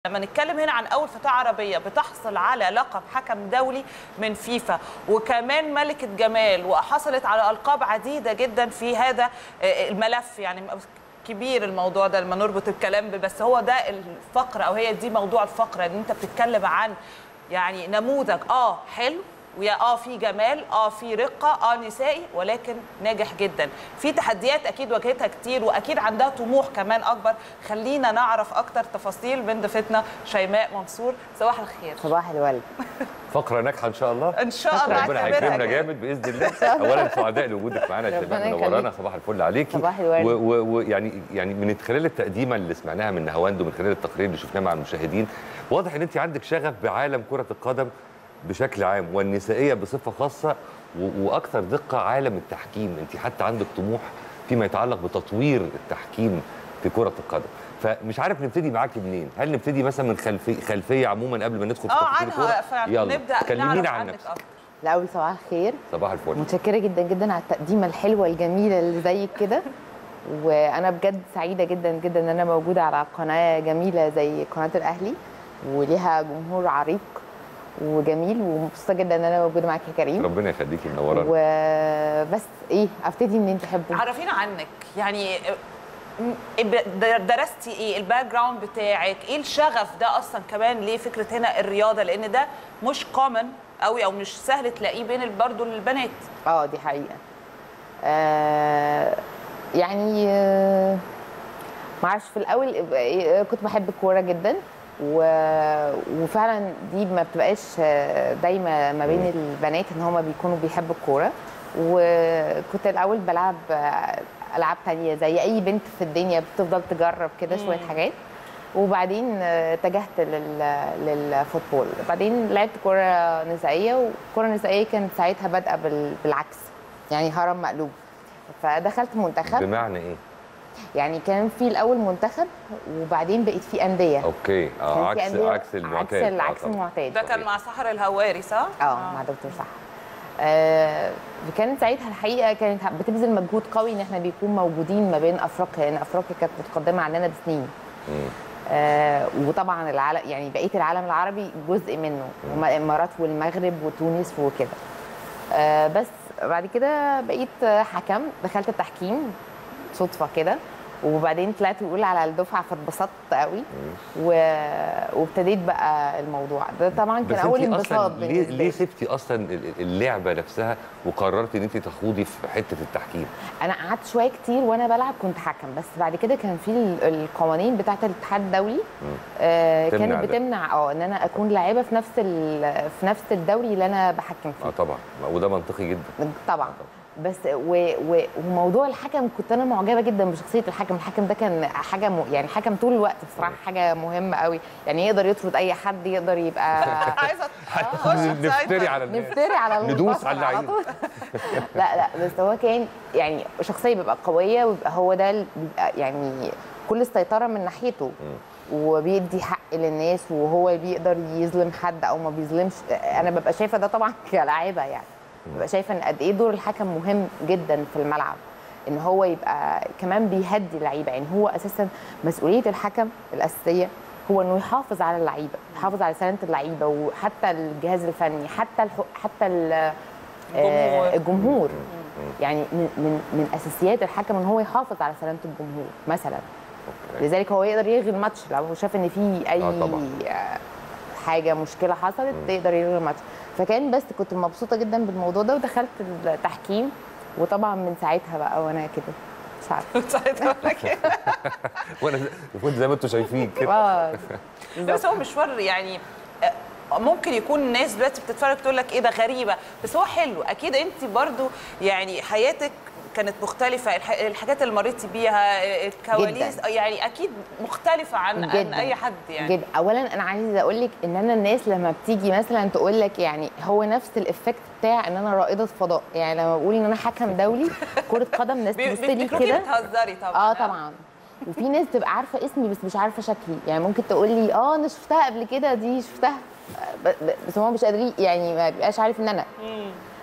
لما نتكلم هنا عن اول فتاه عربيه بتحصل على لقب حكم دولي من فيفا وكمان ملكه جمال وحصلت على القاب عديده جدا في هذا الملف يعني كبير الموضوع ده لما نربط الكلام بس هو ده الفقره او هي دي موضوع الفقره ان انت بتتكلم عن يعني نموذج اه حلو ويا اه في جمال اه في رقه اه نسائي ولكن ناجح جدا في تحديات اكيد واجهتها كتير واكيد عندها طموح كمان اكبر خلينا نعرف اكتر تفاصيل من ضيفتنا شيماء منصور صباح الخير صباح الورد فقره ناجحه ان شاء الله ان شاء الله ربنا اعتبرها هيكرمنا كده. جامد باذن الله اولا سعداء لوجودك معانا يا ربنا شيماء منورانا يخليك. صباح الفل عليكي صباح الورد. ويعني يعني من خلال التقديمه اللي سمعناها من نهاوند ومن خلال التقرير اللي شفناه مع المشاهدين واضح ان انت عندك شغف بعالم كره القدم بشكل عام والنسائيه بصفه خاصه و- واكثر دقه عالم التحكيم انت حتى عندك طموح فيما يتعلق بتطوير التحكيم في كره القدم فمش عارف نبتدي معاكي منين هل نبتدي مثلا من خلفيه خلفيه عموما قبل ما ندخل في اه تفاصيل عنها الكوره يلا فنبدا كلمينا نعرف عن عنك نفسك اكتر الاول صباح الخير صباح الفل متشكره جدا جدا على التقديمه الحلوه الجميله اللي زيك كده وانا بجد سعيده جدا جدا ان انا موجوده على قناه جميله زي قناه الاهلي وليها جمهور عريق وجميل ومبسوطه جدا ان انا موجوده معاك يا كريم ربنا يخليكي منورانا وبس ايه ابتدي منين تحبوا عرفينا عنك يعني م- ب- درستي ايه الباك جراوند بتاعك ايه الشغف ده اصلا كمان ليه فكره هنا الرياضه لان ده مش كومن قوي او مش سهل تلاقيه بين برضه البنات اه دي حقيقه آه يعني آه معرفش في الاول آه، كنت بحب الكوره جدا و... وفعلا دي ما بتبقاش آه، دايما ما بين البنات ان هما بيكونوا بيحبوا الكوره وكنت الاول بلعب آه، العاب تانية زي اي بنت في الدنيا بتفضل تجرب كده شويه حاجات وبعدين آه، اتجهت لل... للفوتبول بعدين لعبت كرة نسائية والكرة النسائية كانت ساعتها بادئة بال... بالعكس يعني هرم مقلوب فدخلت منتخب بمعنى ايه؟ يعني كان في الاول منتخب وبعدين بقيت في انديه اوكي اه كان في عكس أندية- عكس المعتاد عكس آه عكس طبعاً. المعتاد ده كان مع سحر الهواري صح؟ اه مع دكتور صح آه كانت ساعتها الحقيقه كانت بتبذل مجهود قوي ان احنا بيكون موجودين ما بين افريقيا لان افريقيا كانت متقدمه عننا بسنين مم. آه وطبعا العالم يعني بقيه العالم العربي جزء منه هم الامارات والمغرب وتونس وكده آه بس بعد كده بقيت حكم دخلت التحكيم صدفه كده وبعدين طلعت الاولى على الدفعه فاتبسطت قوي و... وابتديت بقى الموضوع ده طبعا كان بس اول انت انبساط اصلا ليه بالنسبه ليه لي سبتي اصلا ال- اللعبه نفسها وقررتي ان انت تخوضي في حته التحكيم؟ انا قعدت شويه كتير وانا بلعب كنت حكم بس بعد كده كان في ال- القوانين بتاعه الاتحاد الدولي آه تمنع كانت ده. بتمنع اه ان انا اكون لاعبه في نفس ال- في نفس الدوري اللي انا بحكم اه فيه طبعا وده منطقي جدا طبعا بس و و وموضوع الحكم كنت انا معجبه جدا بشخصيه الحكم الحكم ده كان حاجه م... يعني حكم طول الوقت بصراحه حاجه مهمه قوي يعني يقدر يطرد اي حد يقدر يبقى عايزه تخش نفتري على الناس نفتري على ندوس البصر على اللعيب. طول. لا لا بس هو كان يعني شخصيه بيبقى قويه ويبقى هو ده اللي بيبقى يعني كل السيطره من ناحيته وبيدي حق للناس وهو بيقدر يظلم حد او ما بيظلمش انا ببقى شايفه ده طبعا كلاعيبه يعني ببقى شايفه ان قد ايه دور الحكم مهم جدا في الملعب ان هو يبقى كمان بيهدي اللعيبه يعني هو اساسا مسؤوليه الحكم الاساسيه هو انه يحافظ على اللعيبه يحافظ على سلامه اللعيبه وحتى الجهاز الفني حتى الح... حتى ال... الجمهور. آه، الجمهور يعني من من من اساسيات الحكم ان هو يحافظ على سلامه الجمهور مثلا أوكي. لذلك هو يقدر يلغي الماتش لو هو شاف ان في اي آه طبعاً. آه، حاجه مشكله حصلت يقدر يلغي الماتش فكان بس كنت مبسوطه جدا بالموضوع ده ودخلت التحكيم وطبعا من ساعتها بقى وانا كده مش عارفه ساعتها أقول لك إيه. وانا كنت زي ما انتم شايفين كده اه بس هو مشوار يعني آه، ممكن يكون الناس دلوقتي بتتفرج تقول لك ايه ده غريبه بس هو حلو اكيد انت برضو يعني حياتك كانت مختلفة الح- الحاجات اللي مريتي بيها آه، الكواليس جداً. يعني أكيد مختلفة عن, عن جداً. أي حد يعني جدا اولا انا عايزه اقول لك ان انا الناس لما بتيجي مثلا تقول لك يعني هو نفس الافكت بتاع ان انا رائده فضاء يعني لما بقول ان انا حكم دولي كره قدم ناس بي- تبص لي بيفتكروكي كده بتهزري طبعا اه طبعا وفي ناس بتبقى عارفه اسمي بس مش عارفه شكلي يعني ممكن تقول لي اه انا شفتها قبل كده دي شفتها ب- ب- بس هو مش قادرين يعني ما بيبقاش عارف ان انا